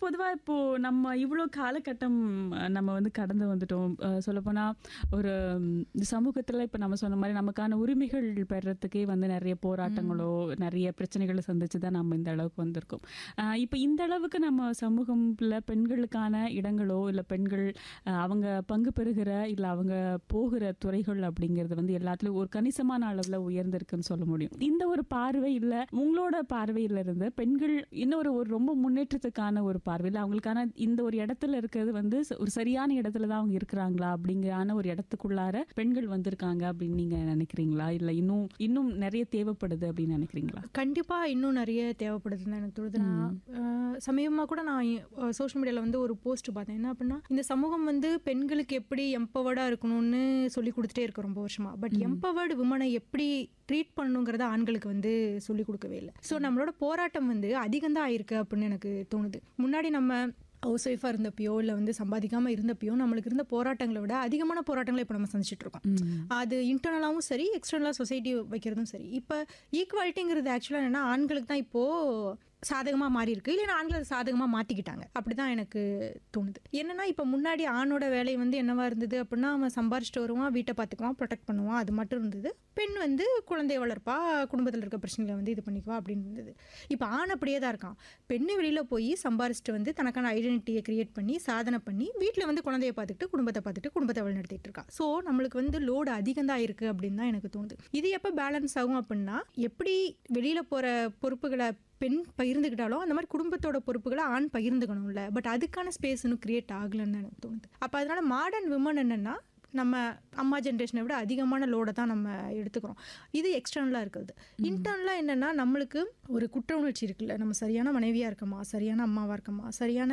பொதுவா இப்போ நம்ம இவ்வளோ காலகட்டம் அஹ், நம்ம வந்து கடந்து வந்துட்டோம் அஹ், சொல்லப்போனால் ஒரு ம், இந்த சமூகத்தில் இப்போ நம்ம சொன்ன மாதிரி நமக்கான உரிமைகள் பெறத்துக்கே வந்து நிறைய போராட்டங்களோ நிறைய பிரச்சனைகளை சந்திச்சு தான் நம்ம இந்த அளவுக்கு வந்திருக்கோம் அஹ், இப்போ இந்த அளவுக்கு நம்ம சமூகத்தில் பெண்களுக்கான இடங்களோ இல்லை பெண்கள் அஹ், அவங்க பங்கு பெறுகிற இல்லை அவங்க போகிற துறைகள் அப்படிங்கிறது வந்து எல்லாத்துலயும் ஒரு கணிசமான அளவில் உயர்ந்திருக்குன்னு சொல்ல முடியும் இந்த ஒரு பார்வை இல்லை உங்களோட பார்வையில இருந்து பெண்கள் இன்னொரு ஒரு ரொம்ப முன்னேற்றத்துக்கான ஒரு பார்வையில் அவங்களுக்கான இந்த ஒரு இடத்துல இருக்கிறது வந்து ச- ஒரு சரியான இடத்துல தான் அவங்க இருக்கிறாங்களா அப்படிங்கிறான ஒரு இடத்துக்குள்ளார பெண்கள் வந்திருக்காங்க அப்படின்னு நீங்க நினைக்கிறீங்களா இல்லை இன்னும் இன்னும் நிறைய தேவைப்படுது அப்படின்னு நினைக்கிறீங்களா கண்டிப்பா இன்னும் நிறைய தேவைப்படுதுன்னு தான் எனக்கு தோணுது நான் அஹ், சமீபமா கூட நான் சோஷியல் மீடியால வந்து ஒரு போஸ்ட் பார்த்தேன் என்ன அப்படின்னா இந்த சமூகம் வந்து பெண்களுக்கு எப்படி எம்பவர்டா இருக்கணும்னு சொல்லி கொடுத்துட்டே இருக்கு ரொம்ப வருஷமா பட் எம்பவர்டு விமனை எப்படி ட்ரீட் பண்ணணுங்கிறத ஆண்களுக்கு வந்து சொல்லி கொடுக்கவே இல்லை ஸோ நம்மளோட போராட்டம் வந்து அதிகம் தான் ஆயிருக்கு அப்படின்னு எனக்கு தோணுது முன்னாடி நம்ம ஹவுஸ் ஒய்ஃபாக இருந்தப்பயோ இல்லை வந்து சம்பாதிக்காமல் இருந்தப்பயோ நம்மளுக்கு இருந்த போராட்டங்களை விட அதிகமான போராட்டங்களை இப்போ நம்ம சந்திச்சிட்டு இருக்கோம் அது இன்டர்னலாகவும் சரி எக்ஸ்டர்னலாக சொசைட்டி வைக்கிறதும் சரி இப்போ ஈக்குவாலிட்டிங்கிறது ஆக்சுவலாக என்னென்னா ஆண்களுக்கு தான் இப்போது சாதகமாக மாறி இருக்கு இல்லைன்னா ஆண்கள் அதை சாதகமாக மாற்றிக்கிட்டாங்க அப்படி தான் எனக்கு தோணுது என்னன்னா இப்போ முன்னாடி ஆணோட வேலை வந்து என்னவா இருந்தது அப்படின்னா அவன் சம்பாரிச்சிட்டு வருவான் வீட்டை பார்த்துக்குவான் ப்ரொடெக்ட் பண்ணுவான் அது மட்டும் இருந்தது பெண் வந்து குழந்தைய வளர்ப்பா குடும்பத்தில் இருக்க பிரச்சனைகளை வந்து இது பண்ணிக்குவா அப்படின்னு இருந்தது இப்போ ஆண் அப்படியே தான் இருக்கான் பெண்ணு வெளியில் போய் சம்பாரிச்சிட்டு வந்து தனக்கான ஐடென்டிட்டியை கிரியேட் பண்ணி சாதனை பண்ணி வீட்டில் வந்து குழந்தைய பார்த்துக்கிட்டு குடும்பத்தை பார்த்துட்டு குடும்பத்தை வழிநடத்திட்டு இருக்கா ஸோ நம்மளுக்கு வந்து லோடு அதிகம் தான் இருக்குது அப்படின்னு தான் எனக்கு தோணுது இது எப்போ பேலன்ஸ் ஆகும் அப்படின்னா எப்படி வெளியில் போகிற பொறுப்புகளை பெண் பகிர்ந்துக்கிட்டாலும் அந்த மாதிரி குடும்பத்தோட பொறுப்புகளை ஆண் பகிர்ந்துக்கணும்ல பட் அதுக்கான ஸ்பேஸ் இன்னும் கிரியேட் ஆகலைன்னு தான் எனக்கு தோணுது அப்போ அதனால மாடர்ன் விமன் என்னன்னா நம்ம அம்மா ஜென்ரேஷனை விட அதிகமான லோடை தான் நம்ம எடுத்துக்கிறோம் இது எக்ஸ்டர்னலாக இருக்குது இன்டர்னலாக என்னென்னா நம்மளுக்கு ஒரு குற்ற உணர்ச்சி இருக்குல்ல நம்ம சரியான மனைவியாக இருக்கமா சரியான அம்மாவாக இருக்கமா சரியான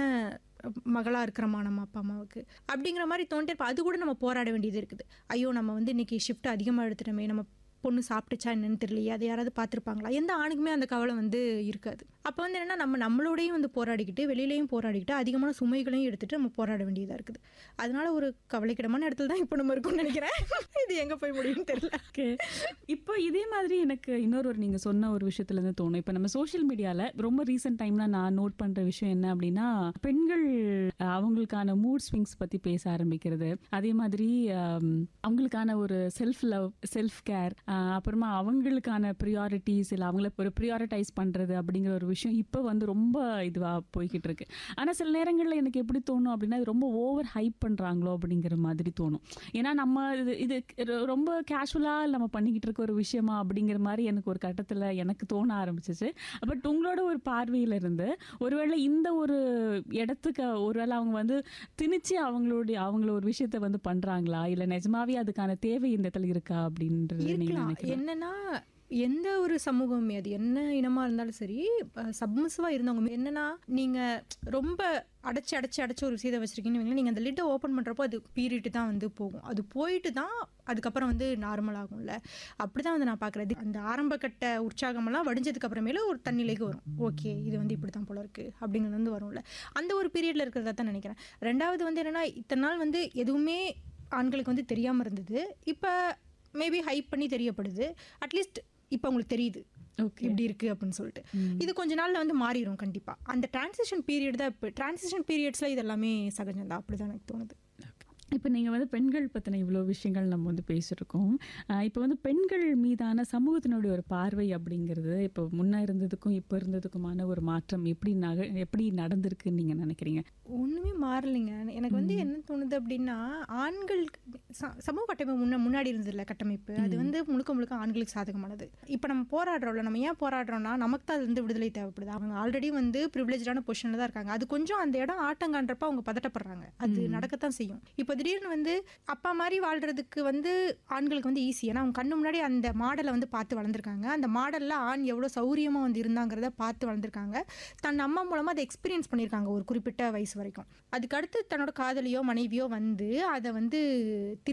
மகளாக இருக்கிறோமா நம்ம அப்பா அம்மாவுக்கு அப்படிங்கிற மாதிரி தோண்டிட்டு இருப்போம். அது கூட நம்ம போராட வேண்டியது இருக்குது ஐயோ நம்ம வந்து இன்னைக்கு ஷிஃப்ட் அதிகமாக எடுத்துட்டோமே நம்ம பொண்ணு சாப்பிட்டுச்சா என்னன்னு தெரியலையே அதை யாராவது பார்த்துருப்பாங்களா எந்த ஆணுக்குமே அந்த கவலை வந்து இருக்காது அப்போ வந்து என்னன்னா நம்ம நம்மளோடையும் வந்து போராடிக்கிட்டு வெளியிலையும் போராடிக்கிட்டு அதிகமான சுமைகளையும் எடுத்துட்டு நம்ம போராட வேண்டியதாக இருக்குது அதனால ஒரு கவலைக்கிடமான இடத்துல தான் இப்போ நம்ம இருக்கோம்னு நினைக்கிறேன் இது எங்கே போய் முடியும்னு தெரியல ஓகே இப்போ இதே மாதிரி எனக்கு இன்னொரு ஒரு நீங்கள் சொன்ன ஒரு விஷயத்துல இருந்து தோணும் இப்போ நம்ம சோஷியல் மீடியாவில் ரொம்ப ரீசெண்ட் டைம்ல நான் நோட் பண்ணுற விஷயம் என்ன அப்படின்னா பெண்கள் அஹ், அவங்களுக்கான மூட் ஸ்விங்ஸ் பற்றி பேச ஆரம்பிக்கிறது அதே மாதிரி ஆம், அவங்களுக்கான ஒரு செல்ஃப் லவ் செல்ஃப் கேர் அப்புறமா அவங்களுக்கான ப்ரியாரிட்டிஸ் இல்லை அவங்கள ஒரு ப்ரியாரிட்டைஸ் பண்ணுறது அப்படிங்கிற ஒரு விஷயம் இப்போ வந்து ரொம்ப இதுவாக போய்கிட்டு இருக்கு ஆனால் சில நேரங்களில் எனக்கு எப்படி தோணும் அப்படின்னா இது ரொம்ப ஓவர் ஹைப் பண்ணுறாங்களோ அப்படிங்கிற மாதிரி தோணும் ஏன்னா நம்ம இது இது ரொ- ரொம்ப கேஷுவலாக நம்ம பண்ணிக்கிட்டு இருக்க ஒரு விஷயமா அப்படிங்கிற மாதிரி எனக்கு ஒரு கட்டத்தில் எனக்கு தோண ஆரம்பிச்சிச்சு பட் உங்களோட ஒரு பார்வையில இருந்து ஒருவேளை இந்த ஒரு இடத்துக்கு ஒருவேளை அவங்க வந்து திணிச்சு அவங்களுடைய அவங்கள ஒரு விஷயத்த வந்து பண்றாங்களா இல்லை நிஜமாவே அதுக்கான தேவை இந்த இடத்துல இருக்கா அப்படின்றது நீங்க இருக்கலாம் நினைக்கிறீங்க என்னன்னா எந்த ஒரு சமூகமே அது என்ன இனமா இருந்தாலும் சரி சப்மிசிவா இருந்தவங்க என்னன்னா நீங்க ரொம்ப அடைச்சு அடைச்சு அடைச்சு ஒரு விஷயத்தை வச்சிருக்கீங்கன்னு வைங்களேன், நீங்க அந்த லிட்டை ஓப்பன் பண்றப்போ அது பீரிட்டு தான் வந்து போகும் அது போயிட்டு தான் அதுக்கப்புறம் வந்து நார்மல் ஆகும்ல அப்படிதான் வந்து நான் பார்க்குறது அந்த ஆரம்ப கட்ட உற்சாகமெல்லாம் வடிஞ்சதுக்கு அப்புறமேல ஒரு தண்ணிலைக்கு வரும் ஓகே இது வந்து இப்படி தான் போல இருக்கு அப்படிங்கிறது வந்து வரும்ல அந்த ஒரு பீரியட்ல இருக்கிறதா தான் நினைக்கிறேன் ரெண்டாவது வந்து என்னன்னா இத்தனை நாள் வந்து எதுவுமே ஆண்களுக்கு வந்து தெரியாம இருந்தது இப்போ மேபி ஹைப் பண்ணி தெரியப்படுது அட்லீஸ்ட் இப்போ உங்களுக்கு தெரியுது ஓகே இப்படி இருக்கு அப்படின்னு சொல்லிட்டு இது கொஞ்ச நாள்ல வந்து மாறிடும் கண்டிப்பா அந்த டிரான்சிஷன் பீரியட் தான் இப்போ டிரான்சிஷன் பீரியட்ஸ்ல இது எல்லாமே சகஜம் தான் அப்படிதான் எனக்கு தோணுது இப்போ நீங்கள் வந்து பெண்கள் பற்றின இவ்வளோ விஷயங்கள் நம்ம வந்து பேசியிருக்கோம் ஆஹ் இப்போ வந்து பெண்கள் மீதான சமூகத்தினுடைய ஒரு பார்வை அப்படிங்கிறது இப்போ முன்ன இருந்ததுக்கும் இப்போ இருந்ததுக்குமான ஒரு மாற்றம் எப்படி நக எப்படி நடந்திருக்குன்னு நீங்கள் நினைக்கிறீங்க ஒண்ணுமே மாறலைங்க எனக்கு வந்து என்ன தோணுது அப்படின்னா ஆண்கள் ச- சமூக கட்டமைப்பு முன்ன முன்னாடி இருந்ததுல கட்டமைப்பு அது வந்து முழுக்க முழுக்க ஆண்களுக்கு சாதகமானது இப்போ நம்ம போராடுறோம்ல நம்ம ஏன் போராடுறோம்னா நமக்கு தான் அது வந்து விடுதலை தேவைப்படுது அவங்க ஆல்ரெடி வந்து ப்ரிவிலேஜான பொசிஷனில் தான் இருக்காங்க அது கொஞ்சம் அந்த இடம் ஆட்டங்கான்றப்ப அவங்க பதட்டப்படுறாங்க அது நடக்கத்தான் செய்யும் இப்போ திடீர்னு வந்து அப்பா மாதிரி வாழ்றதுக்கு வந்து ஆண்களுக்கு வந்து ஈஸி ஏன்னா அவங்க கண்ணு முன்னாடி அந்த மாடலை வந்து பார்த்து வளர்ந்துருக்காங்க அந்த மாடலில் ஆண் எவ்வளோ சௌரியமாக வந்து இருந்தாங்கிறத பார்த்து வளர்ந்துருக்காங்க தன் அம்மா மூலமாக அதை எக்ஸ்பீரியன்ஸ் பண்ணியிருக்காங்க ஒரு குறிப்பிட்ட வயசு வரைக்கும் அதுக்கு அடுத்து தன்னோட காதலியோ மனைவியோ வந்து அதை வந்து